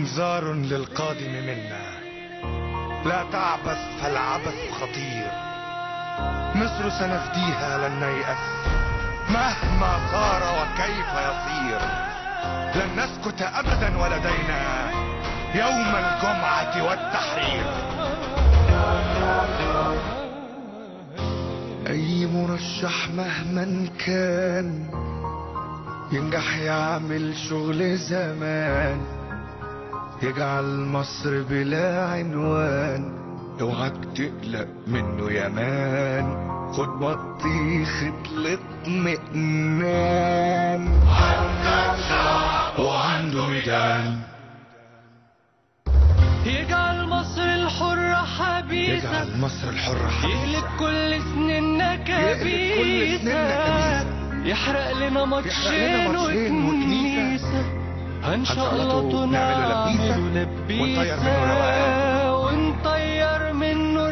إنذار للقادم منا لا تعبث فالعبث خطير مصر سنفديها لن نيأس مهما صار وكيف يصير لن نسكت أبدا ولدينا يوم الجمعة والتحرير أي مرشح مهما كان ينجح يعمل شغل زمان يجعل مصر بلا عنوان اوعك تقلق منه يا مان خد بطيخة الاطمئنان وعنده ميدان يجعل مصر الحرة حبيسة يجعل مصر الحرة يهلك حبيسة كل سنيننا يهلك كل كبيسة سنيننا يحرق لنا ماتشين ماتشين وكنيسة هنشقلطه هنشقلطه نعمله لبيسة نعمله ونطير منه لبيسة ونطير منه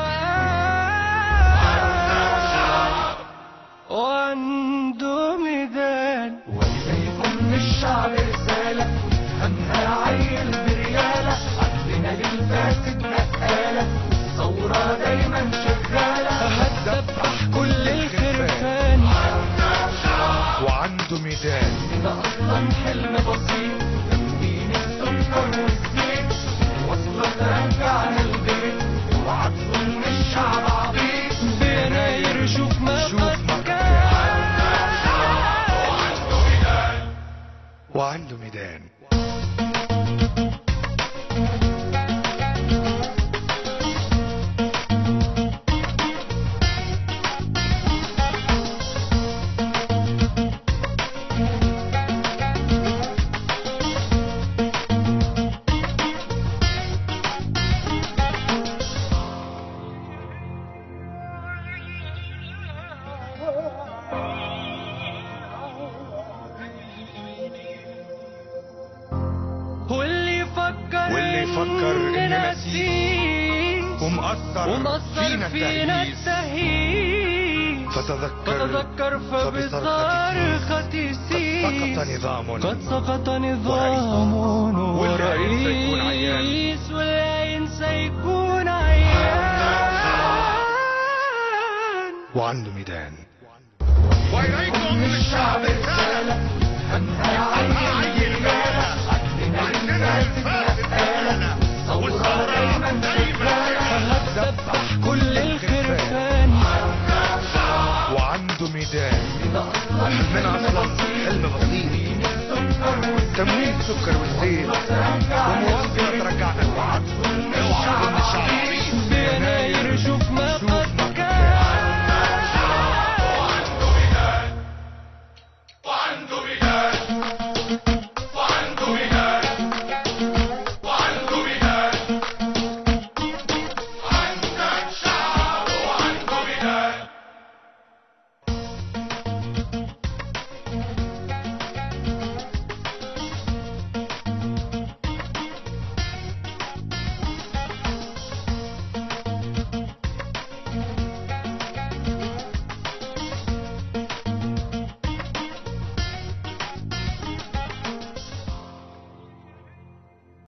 الروقان وعنده ميدان وليكن الشعب رسالة همها عيل بريالة عندنا للفاسد مسألة ثورة دايما شغالة هتذبح كل الخرفان وعنده ميدان ده أصلا حلم بسيط تموين السكر والزيت وصلة ترجعنا البيت اوعى تظن الشعب عبيط بيناير شوف ما شوف ما قد قد كان وعنده ميدان واللي يفكر واللي يفكر إننا نسيس ومأثر ومأثر فينا فينا التهييس التهييس فتذكر فتذكر فبصرخة سيس سقط نظام قد سقط نظام واللي هينسى يكون عيان. ورئيس واللي ينسى يكون عيان وعنده ميدان وإليكم من الشعب رسالة همها عيل بريالة عندنا للفاسد مسألة ثورة دايما شغالة هتذبح كل الخرفان وعنده ميدان ده أصلا حلمنا اصلا حلم بسيط تموين سكر والزيت وموفر